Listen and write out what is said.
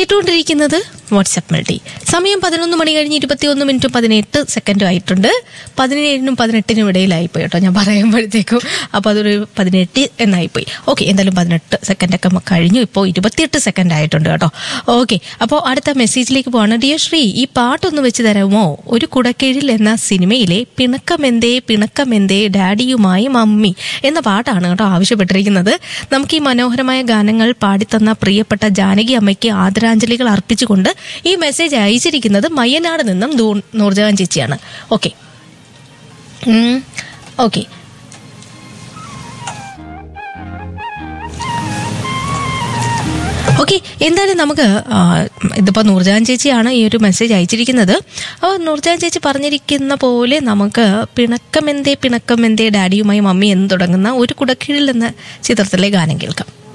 കേട്ടുകൊണ്ടിരിക്കുന്നത് വാട്സപ്പ് മെൽഡി സമയം പതിനൊന്ന് മണി കഴിഞ്ഞ് ഇരുപത്തിയൊന്ന് മിനിറ്റ് പതിനെട്ട് സെക്കൻഡും ആയിട്ടുണ്ട് പതിനേഴിനും പതിനെട്ടിനും ഇടയിലായിപ്പോയി കേട്ടോ ഞാൻ പറയുമ്പോഴത്തേക്കും അപ്പോൾ അതൊരു പതിനെട്ട് എന്നായിപ്പോയി ഓക്കെ എന്തായാലും പതിനെട്ട് സെക്കൻഡൊക്കെ കഴിഞ്ഞു ഇപ്പോൾ ഇരുപത്തിയെട്ട് സെക്കൻഡ് ആയിട്ടുണ്ട് കേട്ടോ ഓക്കെ അപ്പോൾ അടുത്ത മെസ്സേജിലേക്ക് പോവാണ് ഡിയർ ശ്രീ ഈ പാട്ടൊന്ന് വെച്ച് തരാമോ ഒരു കുടക്കീഴിൽ എന്ന സിനിമയിലെ പിണക്കമെന്തേ പിണക്കമെന്തേ ഡാഡിയുമായി മമ്മി എന്ന പാട്ടാണ് കേട്ടോ ആവശ്യപ്പെട്ടിരിക്കുന്നത് നമുക്ക് ഈ മനോഹരമായ ഗാനങ്ങൾ പാടിത്തന്ന പ്രിയപ്പെട്ട ജാനകി അമ്മയ്ക്ക് ആദരാഞ്ജലികൾ അർപ്പിച്ചുകൊണ്ട് ഈ മെസ്സേജ് അയച്ചിരിക്കുന്നത് മയ്യനാട് നിന്നും ദൂ- നൂർജഹാൻ ചേച്ചിയാണ് ഓക്കെ ഓക്കെ ഓക്കെ എന്തായാലും നമുക്ക് ആ, ഇതിപ്പോ നൂർജഹാൻ ചേച്ചിയാണ് ഈ ഒരു മെസ്സേജ് അയച്ചിരിക്കുന്നത് അപ്പോൾ നൂർജഹാൻ ചേച്ചി പറഞ്ഞിരിക്കുന്ന പോലെ നമുക്ക് പിണക്കമെന്തേ പിണക്കമെന്തേ ഡാഡിയുമായി മമ്മി എന്ന് തുടങ്ങുന്ന ഒരു കുടക്കീഴിൽ എന്ന ചിത്രത്തിലെ ഗാനം കേൾക്കാം